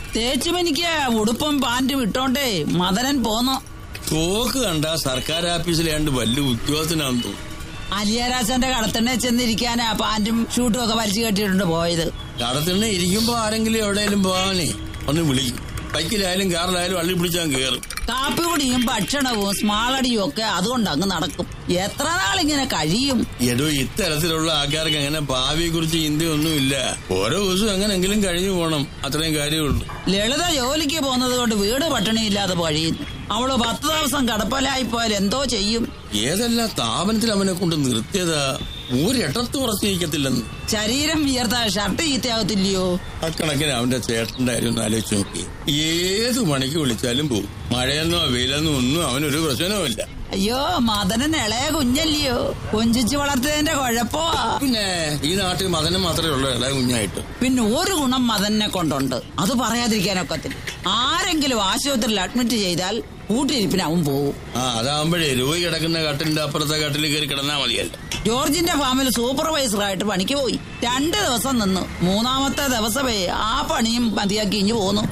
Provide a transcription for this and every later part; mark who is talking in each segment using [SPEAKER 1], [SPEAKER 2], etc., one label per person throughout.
[SPEAKER 1] തേച്ചുമെനിക്ക് ഉടുപ്പും പാന്റും ഇട്ടോണ്ടേ മദനൻ പോന്നു
[SPEAKER 2] തോക്ക് കണ്ട സർക്കാർ ഓഫീസിലാണ്ട് വലിയ ഉദ്യോഗത്തിനാന്ന് തോന്നുന്നു
[SPEAKER 1] അലിയരാജന്റെ കടത്തണ്ണെ ചെന്നിരിക്കാനാ പാന്റും ഷൂട്ടും ഒക്കെ വലിച്ചു കെട്ടിയിട്ടുണ്ട് പോയത്
[SPEAKER 2] കടത്തിന് ഇരിക്കുമ്പോ ആരെങ്കിലും എവിടെയെങ്കിലും പോവാനേ ഒന്ന് വിളിക്കും ബൈക്കിലായാലും കാറിലായാലും അള്ളി പിടിച്ചാൽ കയറും
[SPEAKER 1] കാപ്പി കുടിയും ഭക്ഷണവും സ്മാളടിയും ഒക്കെ അതുകൊണ്ട് അങ്ങ് നടക്കും എത്ര നാളിങ്ങനെ കഴിയും
[SPEAKER 2] എടോ ഇത്തരത്തിലുള്ള ആൾക്കാർക്ക് അങ്ങനെ ഭാവിയെ കുറിച്ച് ചിന്തയൊന്നുമില്ല ഓരോ ദിവസവും എങ്ങനെങ്കിലും കഴിഞ്ഞു പോകണം അത്രയും കാര്യമുള്ളൂ
[SPEAKER 1] ലളിത ജോലിക്ക് പോകുന്നത് കൊണ്ട് വീട് പട്ടിണിയില്ലാതെ കഴിയുന്നു അവള് പത്ത് ദിവസം കടപ്പലായി പോയാൽ എന്തോ ചെയ്യും
[SPEAKER 2] ഏതെല്ലാം സ്ഥാപനത്തിൽ അവനെ കൊണ്ട് നിർത്തിയതാ ഒരിടത്ത് ഉറച്ചിരിക്കത്തില്ലെന്ന്
[SPEAKER 1] ശരീരം വിയർത്ത ഷർട്ട് ചീത്തയാകത്തില്ലയോ
[SPEAKER 2] അക്കണക്കിന് അവന്റെ ചേട്ടന്റെ കാര്യം ഒന്ന് ആലോചിച്ച് നോക്കി ഏത് മണിക്ക് വിളിച്ചാലും പോകും മഴയെന്നോ വെയിലെന്നോ ഒന്നും അവനൊരു പ്രശ്നവുമില്ല
[SPEAKER 1] അയ്യോ മദനൻ ഇളയ കുഞ്ഞല്ലയോ കൊഞ്ചിച്ച് വളർത്തിയതിന്റെ കുഴപ്പോ
[SPEAKER 2] പിന്നെ ഈ നാട്ടിൽ മകന് മാത്രമേ ഉള്ളൂ ഇളയ കുഞ്ഞായിട്ട്
[SPEAKER 1] പിന്നെ ഒരു ഗുണം മദനെ കൊണ്ടുണ്ട് അത് പറയാതിരിക്കാനൊക്കത്തില്ല ആരെങ്കിലും ആശുപത്രിയിൽ അഡ്മിറ്റ് ചെയ്താൽ കൂട്ടിരിപ്പിന് അവൻ പോവും
[SPEAKER 2] ആ അതാകുമ്പോഴേ രോഗി കിടക്കുന്ന കട്ടിലിന്റെ അപ്പുറത്തെ കട്ടിൽ കയറി കിടന്നാ മതിയല്ലോ
[SPEAKER 1] ജോർജിന്റെ ഫാമിൽ സൂപ്പർവൈസറായിട്ട് പണിക്ക് പോയി രണ്ട് ദിവസം നിന്ന് മൂന്നാമത്തെ ദിവസമേ ആ പണിയും മതിയാക്കി ഇഞ്ഞു പോന്നു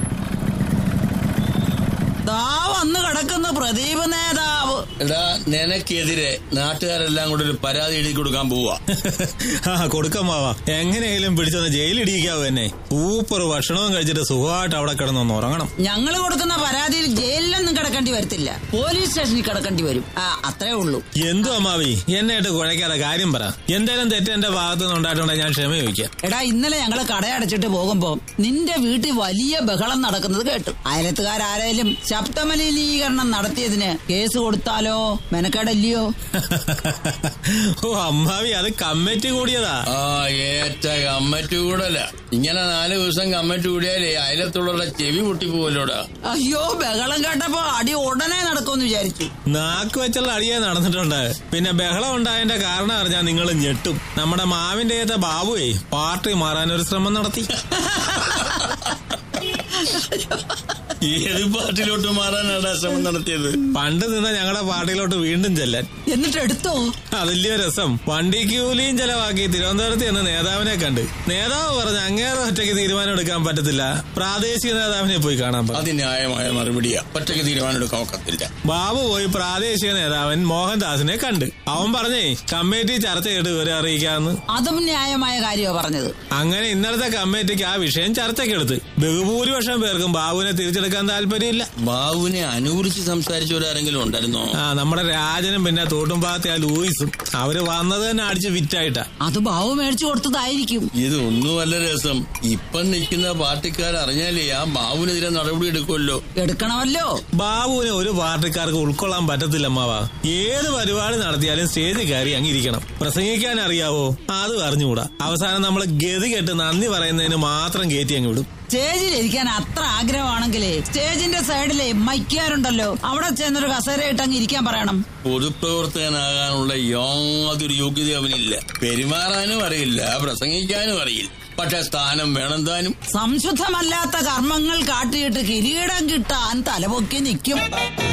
[SPEAKER 1] ദാ വന്ന് കിടക്കുന്ന പ്രദീപ് നേതാവ്
[SPEAKER 2] എടാ നിനക്കെതിരെ നാട്ടുകാരെല്ലാം കൂടെ ഒരു പരാതി എഴുതി കൊടുക്കാൻ പോവാ
[SPEAKER 3] ആ കൊടുക്കമ്മാവാ എങ്ങനെയെങ്കിലും പിടിച്ചൊന്ന് ജയിലിടിക്കാവൂ എന്നെ സൂപ്പർ ഭക്ഷണവും കഴിച്ചിട്ട് സുഖമായിട്ട് അവിടെ കിടന്നൊന്ന് ഉറങ്ങണം
[SPEAKER 1] ഞങ്ങൾ കൊടുക്കുന്ന പരാതിയിൽ ജയിലിലൊന്നും കിടക്കേണ്ടി വരത്തില്ല പോലീസ് സ്റ്റേഷനിൽ കിടക്കേണ്ടി വരും ആ അത്രേ ഉള്ളൂ
[SPEAKER 3] എന്തു അമ്മാവി എന്നെ ആയിട്ട് കുഴയ്ക്കാതെ കാര്യം പറ എന്തായാലും തെറ്റ് എന്റെ ഭാഗത്ത് നിന്ന് ഉണ്ടായിട്ടുണ്ടെങ്കിൽ ഞാൻ ക്ഷമ ചോദിക്കാം
[SPEAKER 1] എടാ ഇന്നലെ ഞങ്ങള് കടയടച്ചിട്ട് പോകുമ്പോ നിന്റെ വീട്ടിൽ വലിയ ബഹളം നടക്കുന്നത് കേട്ടു അയലത്തുകാരാരേലും ശബ്ദമലിനീകരണം നടത്തിയതിന് കേസ് കൊടുത്താലോ മെനക്കേടല്ലയോ
[SPEAKER 3] ഓ അമ്മാവി അത് കമ്മിറ്റി കൂടിയതാ
[SPEAKER 2] ആ ഏറ്റ കമ്മറ്റ് കൂടല ഇങ്ങനെ നാല് ദിവസം കമ്മറ്റ് കൂടിയാലേ അയലത്തുള്ള ചെവി പൊട്ടിപ്പോവല്ലോടാ
[SPEAKER 1] അയ്യോ ബഹളം കേട്ടപ്പോ അടി ഉടനെ നടക്കുമെന്ന് വിചാരിച്ചു
[SPEAKER 3] നാക്ക് വെച്ചുള്ള അടിയെ നടന്നിട്ടുണ്ട് പിന്നെ ബഹളം ഉണ്ടായതിന്റെ കാരണം അറിഞ്ഞാൽ നിങ്ങൾ ഞെട്ടും നമ്മുടെ മാവിന്റെ ഏത്ത ബാബുവേ പാർട്ടി മാറാൻ ഒരു ശ്രമം നടത്തി
[SPEAKER 2] ഏത് പാർട്ടിയിലോട്ട് മാറാനാണ് ശ്രമം നടത്തിയത്
[SPEAKER 3] പണ്ട് നിന്ന ഞങ്ങളുടെ പാർട്ടിയിലോട്ട് വീണ്ടും ചെല്ലാൻ
[SPEAKER 1] എന്നിട്ട് എടുത്തോ
[SPEAKER 3] അതില്ലേ രസം വണ്ടി കൂലിയും ചെലവാക്കി തിരുവനന്തപുരത്ത് എന്ന നേതാവിനെ കണ്ട് നേതാവ് പറഞ്ഞ അങ്ങേറെ ഒറ്റയ്ക്ക് തീരുമാനം എടുക്കാൻ പറ്റത്തില്ല പ്രാദേശിക നേതാവിനെ പോയി കാണാൻ പറഞ്ഞു
[SPEAKER 2] അതിന്യായമായ മറുപടിയാ ഒറ്റയ്ക്ക് തീരുമാനം എടുക്കാൻ ഒക്കത്തില്ല
[SPEAKER 3] ബാബു പോയി പ്രാദേശിക നേതാവൻ മോഹൻദാസിനെ കണ്ട് അവൻ പറഞ്ഞേ കമ്മിറ്റി ചർച്ച ചെയ്തിട്ട് ഇവരെ അറിയിക്കാന്ന്
[SPEAKER 1] അതും ന്യായമായ കാര്യമാ പറഞ്ഞത്
[SPEAKER 3] അങ്ങനെ ഇന്നലത്തെ കമ്മിറ്റിക്ക് ആ വിഷയം ചർച്ചയ്ക്കെടുത്ത് ബഹുഭൂരിപക്ഷം പേർക്കും ബാബുവിനെ തിരിച്ചെടുക്കാൻ താല്പര്യമില്ല
[SPEAKER 2] ബാബുവിനെ അനുകൂലിച്ച് സംസാരിച്ചവരാരെങ്കിലും ഉണ്ടായിരുന്നോ
[SPEAKER 3] ആ നമ്മുടെ രാജനും പിന്നെ തോട്ടുംപാകത്തെ ആ ലൂയിസും അവര് വന്നത് തന്നെ അടിച്ച് വിറ്റായിട്ടാ
[SPEAKER 1] അത് ബാബു മേടിച്ചു കൊടുത്തതായിരിക്കും
[SPEAKER 2] ഇത് ഒന്നുമല്ല രസം ഇപ്പം നിൽക്കുന്ന പാർട്ടിക്കാർ അറിഞ്ഞാലേ ആ ബാബുവിനെതിരെ നടപടി എടുക്കുമല്ലോ
[SPEAKER 1] എടുക്കണമല്ലോ
[SPEAKER 3] ബാബുവിനെ ഒരു പാർട്ടിക്കാർക്ക് ഉൾക്കൊള്ളാൻ പറ്റത്തില്ല അമ്മാവാ ഏത് പരിപാടി നടത്തിയാലും സ്റ്റേജിൽ കയറി അങ്ങിരിക്കണം പ്രസംഗിക്കാൻ അറിയാവോ അത് അറിഞ്ഞുകൂടാ അവസാനം നമ്മൾ ഗതി കെട്ട് നന്ദി പറയുന്നതിന് മാത്രം കയറ്റി അങ്ങ് വിടും
[SPEAKER 1] സ്റ്റേജിൽ ഇരിക്കാൻ അത്ര ആഗ്രഹമാണെങ്കിലേ സ്റ്റേജിന്റെ സൈഡിലെ മൈക്കാരുണ്ടല്ലോ അവിടെ ചെന്നൊരു കസേര ഇട്ടങ്ങ് ഇരിക്കാൻ പറയണം
[SPEAKER 2] പൊതുപ്രവർത്തകനാകാനുള്ള യാതൊരു യോഗ്യത അവനില്ല പെരുമാറാനും അറിയില്ല പ്രസംഗിക്കാനും അറിയില്ല പക്ഷെ സ്ഥാനം വേണം താനും
[SPEAKER 1] സംശുദ്ധമല്ലാത്ത കർമ്മങ്ങൾ കാട്ടിയിട്ട് കിരീടം കിട്ടാൻ തലപൊക്കി നിൽക്കും